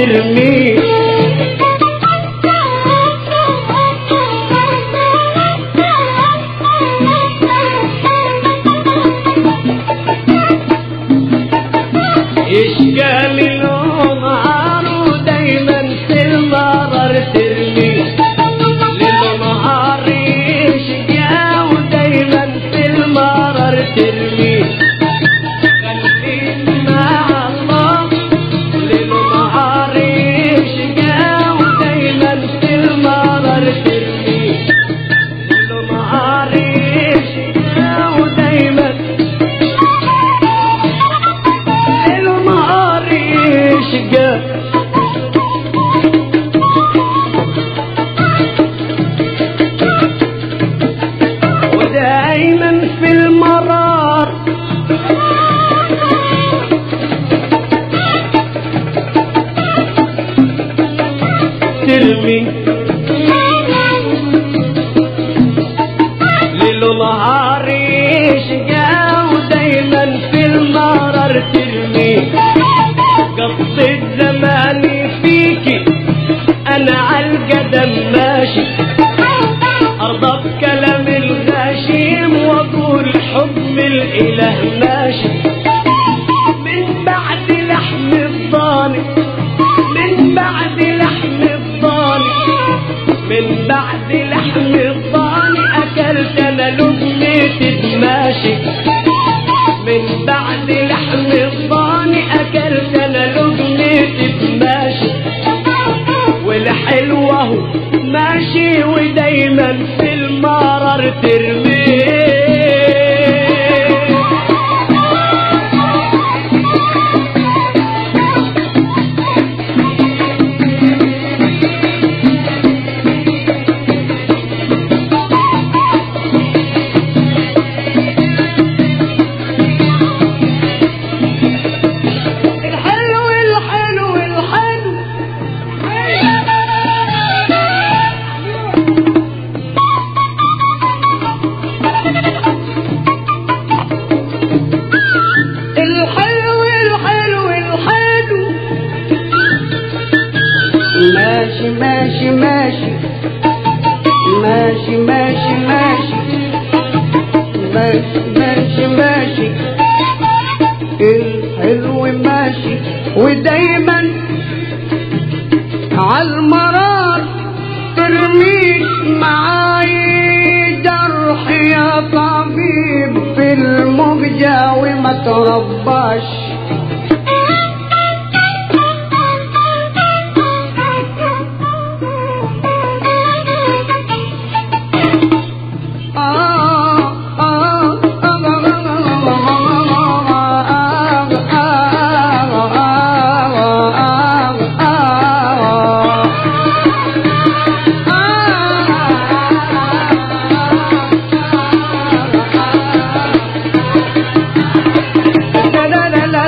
ترميه اشكال النهار دايما في المرر ترميه للنهار يشقى ودايما في المرر ترميه خليك مع الله للنهار يشقى ودايما في المرر ترميه للنهار يشقى ودايما النهار يشقى ودايما في المرار ترمي ليل ونهار يشقى ودايما في المرار ترمي قصة زماني فيكي انا عالقدم ماشي ارضى بكلام الغشيم واقول حب الاله ماشي من بعد لحم الضاني من بعد لحم الضاني من بعد لحم الضاني اكلت انا لقمة دماشي من بعد لحم الضاني اكلت انا لقمة دماشي والحلوة هو ماشي ودايما في المرر ترميه الحلو الحلو الحلو الحلو الحلو الحلو ماشي ماشي ماشي ماشي ماشي ماشي ماشي ماشي ماشي الحلو ماشي ودايما عالمرار ترميش معاي جرح يا طبيب في المهجة وما ترباش لا لا لا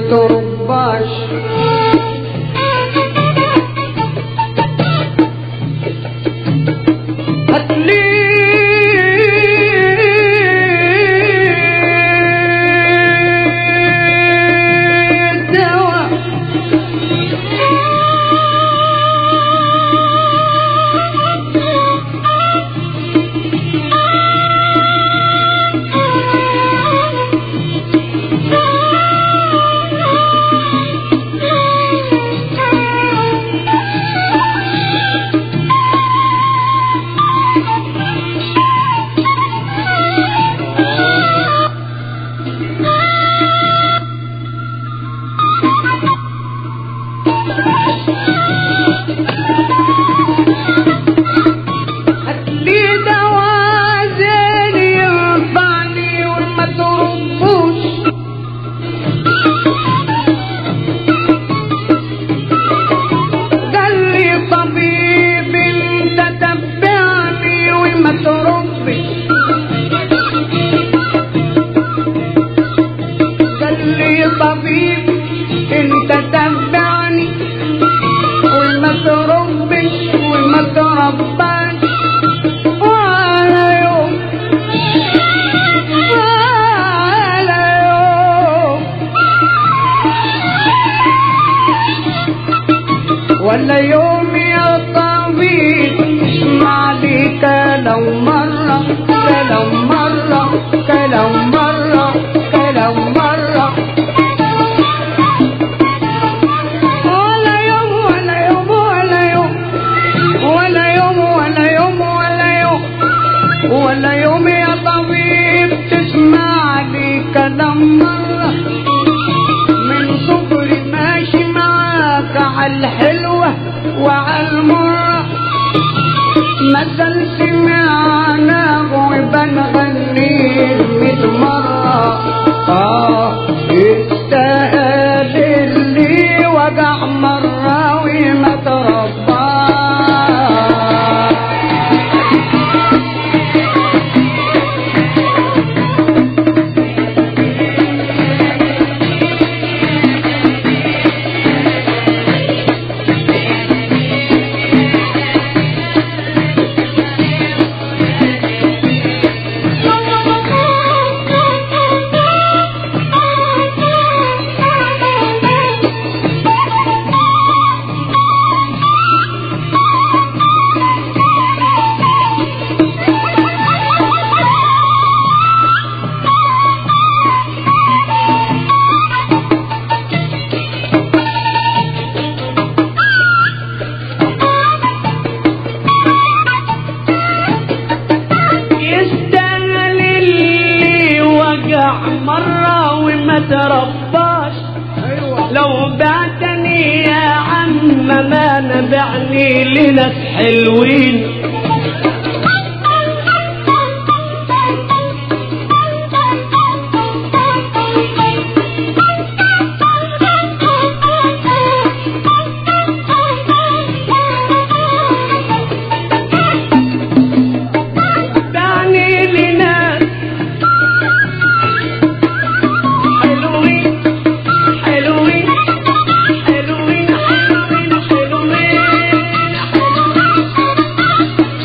ترباش هتلي دواء هتلي دواء زين ينفعني وما تربوش قال لي طبيب انت تبعني وما تربش قال لي طبيب انت تبعني وما تربش وما ترباش ولا يوم ولا يوم ولا يوم يا طبيب اسمع لي كلام مرة كلام مرة كلام مرة كلام مرة ولا يوم ولا يوم ولا يوم ولا يوم ولا يوم ولا يوم ولا يوم يا طبيب تسمع لي كلام مرة من صغري ماشي معاك عالحلوة وعالمرة مثل سمعنا وبنغني ميت مرة آه يستاهل اللي وجع مرة وما تربى يستاهل اللي وجع مرة وما ترباش ايوه لو بعتني يا عم ما نبعني لناس حلوين دعني لناس حلوين حلوين حلوين حلوين حلوين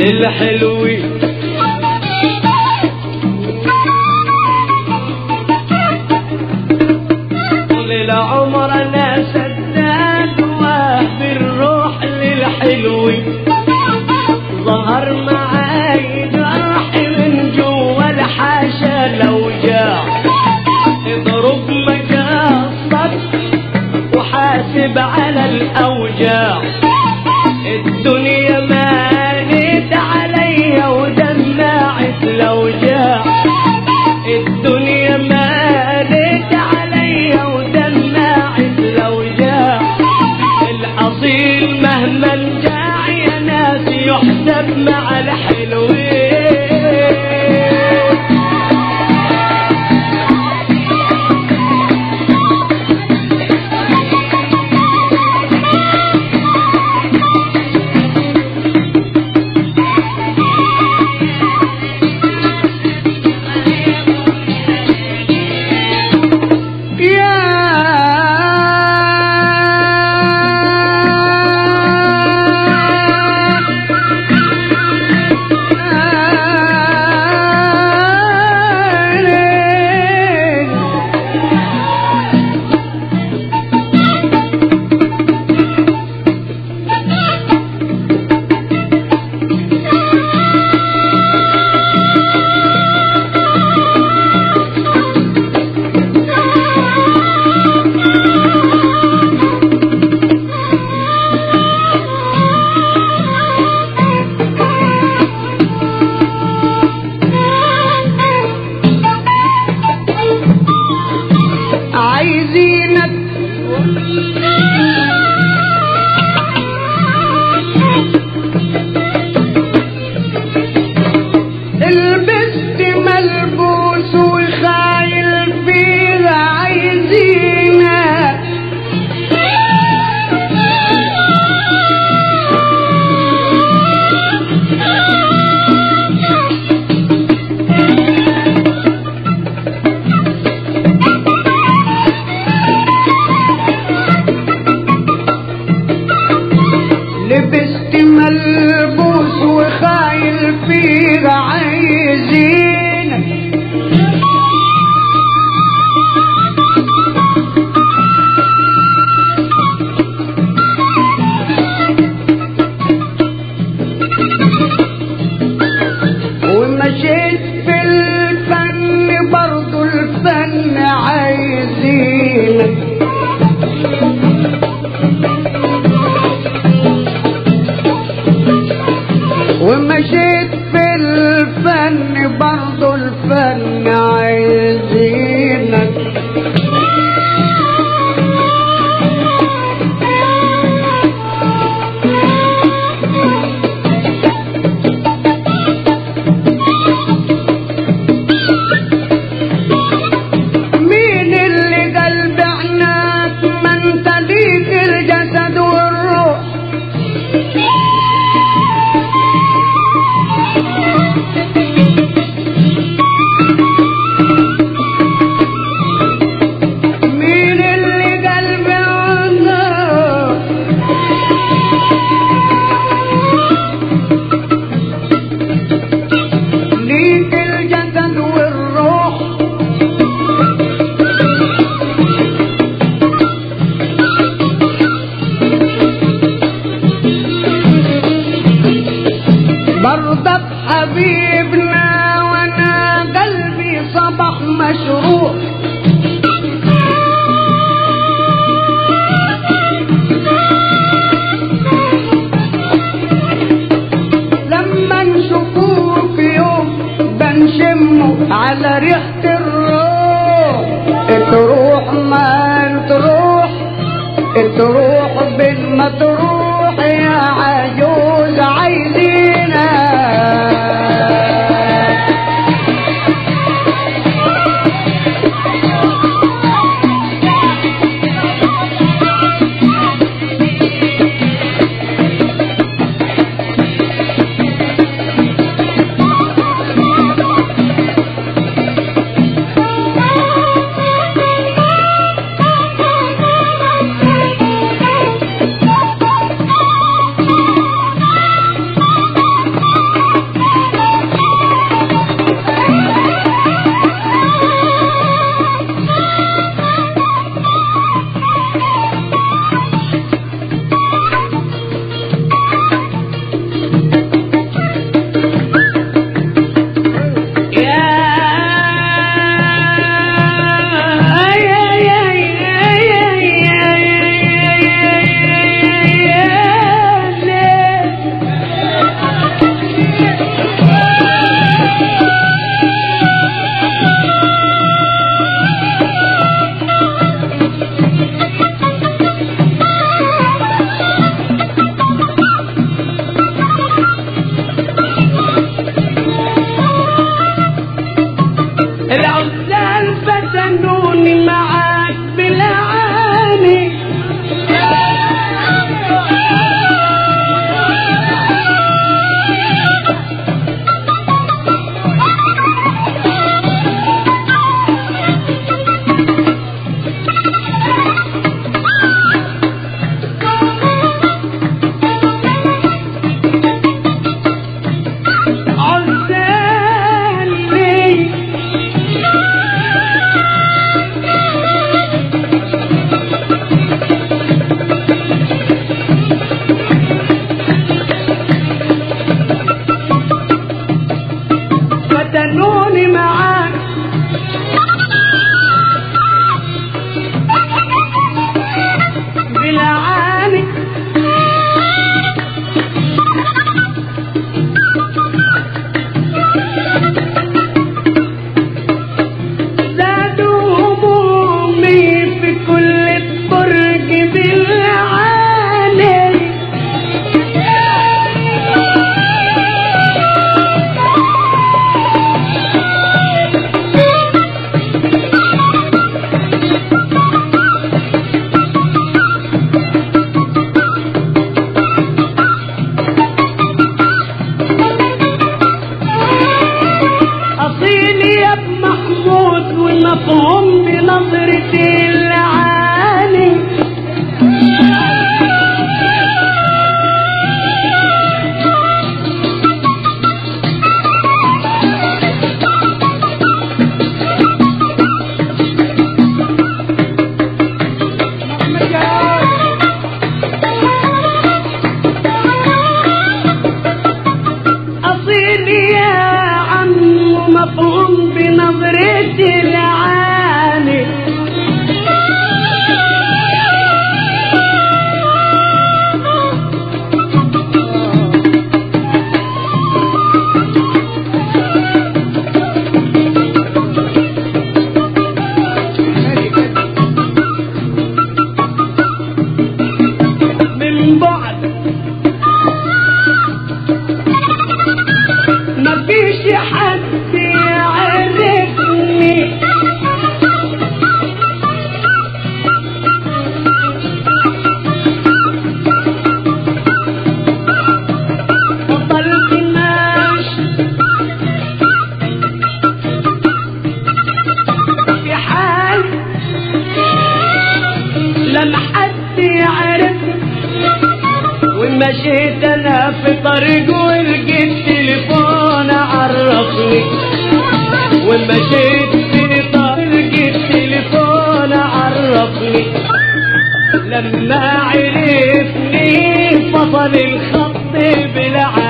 للحلوين طول العمر انا سداد واهدي الروح للحلوين ظهر معاي جرح من جوا الحاشا لو جاع اضرب مقصد وحاسب على الاوجاع الدنيا مالت عليا ودمعت الاوجاع الدنيا مالت عليا ودمعت الاوجاع الاصيل مهما الجاع يا ناس يحسب مع الحلوين يا عايزينك البست ملبوس وخايل فيها عايزينك لبست ملبوس وخايل فيها عايزينك ومشيت في الفن برضو الفن عايزينك ومشيت في الفن برضو الفن عايزينك مين اللي قلب عناك ما انت ليك الجسد والروح مين اللي قلب عناك ليك الجسد والروح برضك حبيبنا وانا قلبي صبح مشروع لما نشوفوه في يوم بنشمه على ريحة الروح تروح ما تروح تروح بالما تروح يا عجوز عايزينك طرق التليفون عرفني ومشيت في طرق التليفون عرفني لما عرفني فصل الخط بالعافية